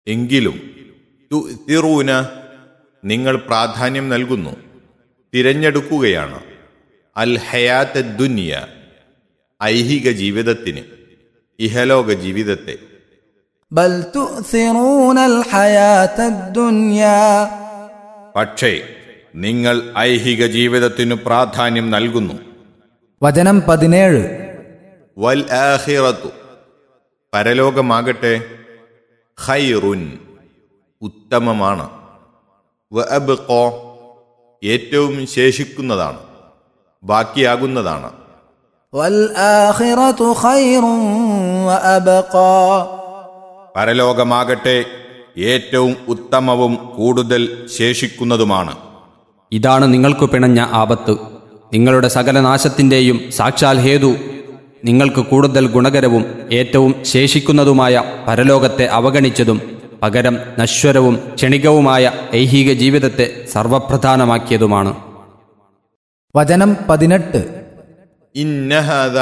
എങ്കിലും തിറൂന നിങ്ങൾ പ്രാധാന്യം നൽകുന്നു തിരഞ്ഞെടുക്കുകയാണ് അൽ ഹയാത്ത് ദുനിയ ഐഹിക ജീവിതത്തിന് ഇഹലോക ജീവിതത്തെ بل تؤثرون الحياة الدنيا പക്ഷേ നിങ്ങൾ ഐഹിക ജീവിതത്തിനു പ്രാധാന്യം നൽകുന്നു വചനം പതിനേഴ് വൽ ആഖിറത്തു പരലോകമാകട്ടെ ഖൈറുൻ ഉത്തമമാണ് വ അബ്ഖോ ഏറ്റവും ശേഷിക്കുന്നതാണ് ബാക്കിയാകുന്നതാണ് والآخرة خير وأبقى പരലോകമാകട്ടെ ഏറ്റവും ഉത്തമവും കൂടുതൽ ശേഷിക്കുന്നതുമാണ് ഇതാണ് നിങ്ങൾക്കു പിണഞ്ഞ ആപത്ത് നിങ്ങളുടെ സകല നാശത്തിൻ്റെയും സാക്ഷാൽ ഹേതു നിങ്ങൾക്ക് കൂടുതൽ ഗുണകരവും ഏറ്റവും ശേഷിക്കുന്നതുമായ പരലോകത്തെ അവഗണിച്ചതും പകരം നശ്വരവും ക്ഷണികവുമായ ഐഹിക ജീവിതത്തെ സർവപ്രധാനമാക്കിയതുമാണ് വചനം പതിനെട്ട് ഇന്നഹദ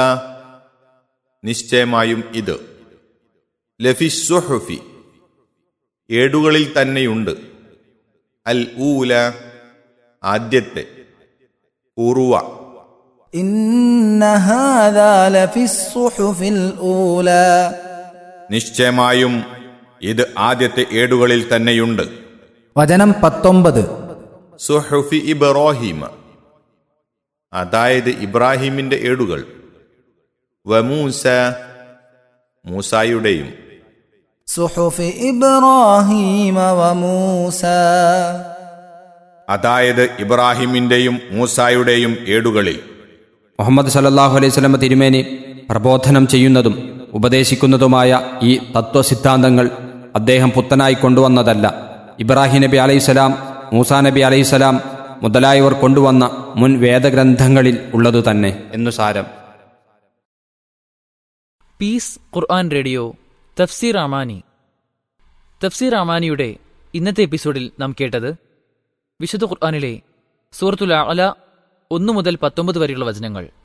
നിശ്ചയമായും ഇത് ലഫിസ്സുഹുഫി ഏടുകളിൽ തന്നെയുണ്ട് അൽ ഊല ആദ്യത്തെ പൂർവ إن هذا لفي الصحف الأولى നിശ്ചയമായും ഇത് ആദ്യത്തെ ഏടുകളിൽ തന്നെയുണ്ട് വചനം പത്തൊമ്പത് സുഹുഫി ഇബ്രാഹിമ അതായത് ഇബ്രാഹിമിന്റെ ഏടുകൾ വമൂസ മൂസായുടെയും صحف إبراهيم وموسى അതായത് ഇബ്രാഹിമിന്റെയും മൂസായുടെയും ഏടുകളിൽ മുഹമ്മദ് സല്ലല്ലാഹു അലൈഹി സ്വലമ തിരുമേനി പ്രബോധനം ചെയ്യുന്നതും ഉപദേശിക്കുന്നതുമായ ഈ തത്വസിദ്ധാന്തങ്ങൾ അദ്ദേഹം പുത്തനായി കൊണ്ടുവന്നതല്ല ഇബ്രാഹിം നബി അലൈഹിസ്സലാം മൂസാ നബി അലൈഹിസ്സലാം മുതലായവർ കൊണ്ടുവന്ന മുൻ വേദഗ്രന്ഥങ്ങളിൽ ഉള്ളതു തന്നെ എന്നു സാരം പീസ് ഖുർആൻ റേഡിയോ തഫ്സീർ അമാനി തഫ്സീർ അമാനിയുടെ ഇന്നത്തെ എപ്പിസോഡിൽ നാം കേട്ടത് വിശുദ്ധ ഖുർആനിലെ സൂറത്തുൽ അല ഒന്നു മുതൽ പത്തൊമ്പത് വരെയുള്ള വചനങ്ങൾ